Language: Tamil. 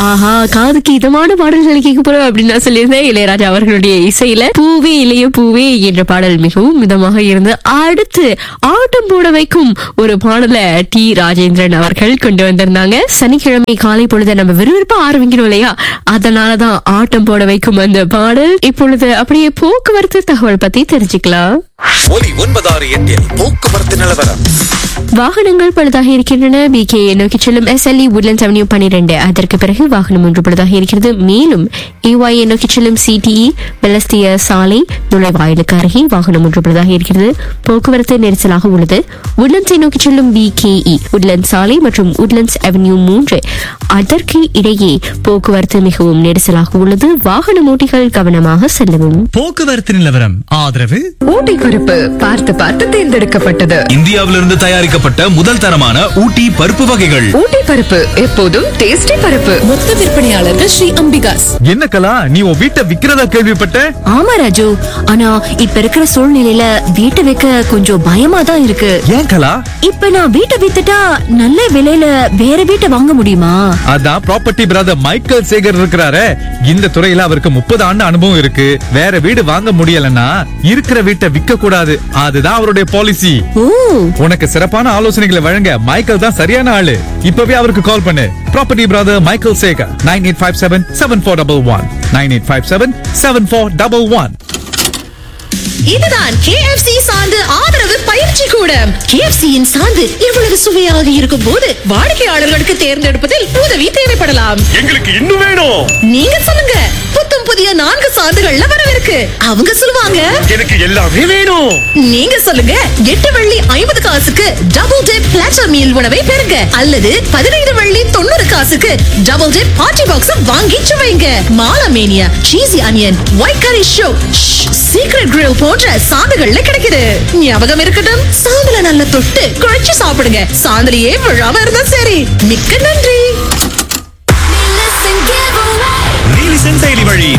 ஆஹா காதுக்கு இதமான பாடல்கள் கேட்க போறோம் அப்படின்னு நான் சொல்லியிருந்தேன் இளையராஜா அவர்களுடைய இசையில பூவே இளைய பூவே என்ற பாடல் மிகவும் மிதமாக இருந்து அடுத்து ஆட்டம் போட வைக்கும் ஒரு பாடலை டி ராஜேந்திரன் அவர்கள் கொண்டு வந்திருந்தாங்க சனிக்கிழமை காலை பொழுது நம்ம விறுவிறுப்பா ஆரம்பிக்கணும் இல்லையா அதனாலதான் ஆட்டம் போட வைக்கும் அந்த பாடல் இப்பொழுது அப்படியே போக்குவரத்து தகவல் பத்தி தெரிஞ்சுக்கலாம் ஒலி ஒன்பதாறு எட்டில் போக்குவரத்து நிலவரம் வாகனங்கள் பழுதாக இருக்கின்றன பி கே நோக்கி செல்லும் எஸ்எல்இ உட்லண்ட்ஸ் அவென்யூ பனிரெண்டு அதற்கு பிறகு வாகனம் ஒன்று பழுதாக இருக்கிறது மேலும் ஏஒய் நோக்கி செல்லும் சிடிஇ பெலஸ்திய சாலை நுழைவாயிலுக்கு அருகே வாகனம் ஒன்று பழுதாக இருக்கிறது போக்குவரத்து நெரிசலாக உள்ளது உட்லண்ட்ஸை நோக்கி செல்லும் பி கேஇ உட்லண்ட்ஸ் சாலை மற்றும் உட்லண்ட்ஸ் அவென்யூ மூன்று அதற்கு இடையே போக்குவரத்து மிகவும் நெரிசலாக உள்ளது வாகன ஓட்டிகள் கவனமாக செல்லவும் போக்குவரத்து நிலவரம் ஆதரவு ஊட்டி பருப்பு பார்த்து பார்த்து தேர்ந்தெடுக்கப்பட்டது இந்தியாவிலிருந்து தயாரிக்கப்பட்ட முதல் தரமான ஊட்டி பருப்பு வகைகள் ஊட்டி பருப்பு எப்போதும் டேஸ்டி பருப்பு மொத்த விற்பனையாளர்கள் ஸ்ரீ அம்பிகாஸ் என்ன கலா நீ உன் வீட்டை விக்கிறதா கேள்விப்பட்டேன் ஆமா ராஜு ஆனா இப்ப இருக்கிற சூழ்நிலையில வீட்டை வைக்க கொஞ்சம் பயமா தான் இருக்கு ஏன் கலா இப்ப நான் வீட்டை வித்துட்டா நல்ல விலையில வேற வீட்டை வாங்க முடியுமா அதான் ப்ராப்பர்ட்டி பிரதர் மைக்கேல் சேகர் இருக்கிறாரே இந்த துறையில அவருக்கு முப்பது ஆண்டு அனுபவம் இருக்கு வேற வீடு வாங்க முடியலன்னா இருக்கிற வீட்டை விற்க கூடாது அதுதான் அவருடைய பாலிசி ஓ உனக்கு சிறப்பான ஆலோசனைகளை வழங்க மைக்கேல் தான் சரியான ஆளு இப்பவே அவருக்கு கால் பண்ணு property brother Michael Sekar nine eight five seven seven four double one nine eight five seven seven four double one இதுதான் KFC சார்ந்து ஆதரவு பயிற்சி கூடம் KFC யின் சார்ந்து இவ்வளவு சுவையாக இருக்கும் போது வாடிக்கையாளர்களுக்கு தேர்ந்தெடுப்பதில் உதவி தேவைப்படலாம் எங்களுக்கு இன்னும் வேணும் நீங்க சொல்லுங்க புத்தம் புதிய நான்கு சார்ந்துகள்ல வரவிருக்கு அவங்க சொல்லுவாங்க எனக்கு எல்லாமே வேணும் நீங்க சொல்லுங்க எட்டு வெள்ளி ஐம்பது காசுக்கு டபுள் டே பிளாட்டர் மீல் உணவை பெறுங்க அல்லது பதினைந்து வெள்ளி தொண்ணூறு காசுக்கு டபுள் டே பார்ட்டி பாக்ஸ் வாங்கி சுவைங்க மாலமேனியா சீசி அனியன் ஒயிட் கரி ஷோ சீக்ரெட் கிரில் போன்ற சாந்துகள்ல கிடைக்குது ஞாபகம் இருக்கட்டும் சாந்துல நல்ல தொட்டு குழைச்சு சாப்பிடுங்க சாந்துலயே விழாம இருந்தா சரி மிக்க நன்றி